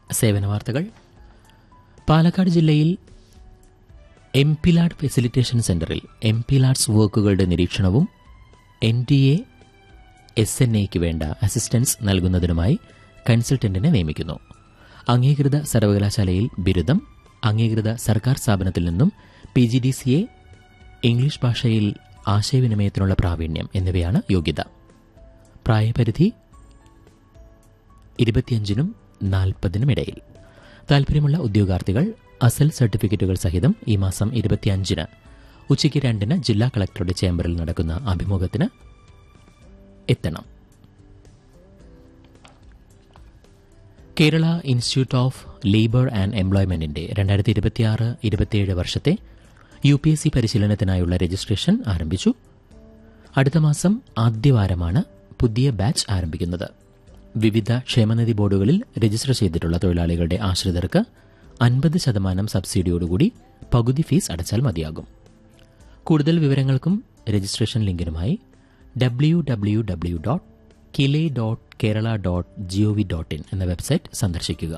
സേവന വാർത്തകൾ പാലക്കാട് ജില്ലയിൽ എംപിലാഡ് ഫെസിലിറ്റേഷൻ സെന്ററിൽ എംപിലാഡ്സ് വർക്കുകളുടെ നിരീക്ഷണവും N D A S N എക്ക് വേണ്ട അസിസ്റ്റൻസ് നൽകുന്നതിനുമായി കൺസൾട്ടന്റിനെ നിയമിക്കുന്നു അംഗീകൃത സർവകലാശാലയിൽ ബിരുദം അംഗീകൃത സർക്കാർ സ്ഥാപനത്തിൽ നിന്നും P G D C A English ഭാഷയിൽ ആശയവിനിമയത്തിനുള്ള പ്രാവീണ്യം എന്നിവയാണ് യോഗ്യത പ്രായപരിധി ഇരുപത്തിയഞ്ചിനും നാൽപ്പതിനും ഇടയിൽ താൽപര്യമുള്ള ഉദ്യോഗാർത്ഥികൾ അസൽ സർട്ടിഫിക്കറ്റുകൾ സഹിതം ഈ മാസം ഇരുപത്തിയഞ്ചിന് ഉച്ചയ്ക്ക് രണ്ടിന് ജില്ലാ കളക്ടറുടെ ചേംബറിൽ നടക്കുന്ന അഭിമുഖത്തിന് എത്തണം Kerala institute of labour and എംപ്ലോയ്മെന്റിന്റെ രണ്ടായിരത്തി ഇരുപത്തിയാറ് ഇരുപത്തിയേഴ് വർഷത്തെ യു പി എസ് സി പരിശീലനത്തിനായുള്ള രജിസ്ട്രേഷൻ ആരംഭിച്ചു അടുത്ത മാസം ആദ്യവാരമാണ് പുതിയ ബാച്ച് ആരംഭിക്കുന്നത് വിവിധ ക്ഷേമനിധി ബോർഡുകളിൽ രജിസ്റ്റർ ചെയ്തിട്ടുള്ള തൊഴിലാളികളുടെ ആശ്രിതർക്ക് അൻപത് ശതമാനം സബ്സിഡിയോടുകൂടി പകുതി ഫീസ് അടച്ചാൽ മതിയാകും കൂടുതൽ വിവരങ്ങൾക്കും രജിസ്ട്രേഷൻ ലിങ്കിനുമായി W W W dot KILE dot Kerala dot GOV dot in എന്ന വെബ്സൈറ്റ് സന്ദർശിക്കുക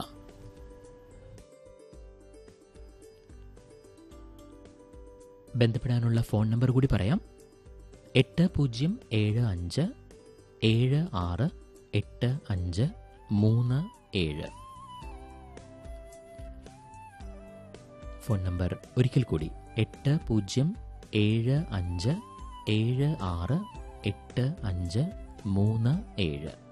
ബന്ധപ്പെടാനുള്ള ഫോൺ നമ്പർ കൂടി പറയാം എട്ട് പൂജ്യം ഏഴ് അഞ്ച് ഏഴ് ആറ് എട്ട് അഞ്ച് മൂന്ന് ഏഴ് ഫോൺ നമ്പർ ഒരിക്കൽ കൂടി എട്ട് പൂജ്യം ഏഴ് അഞ്ച് ഏഴ് ആറ് എട്ട് അഞ്ച് മൂന്ന് ഏഴ്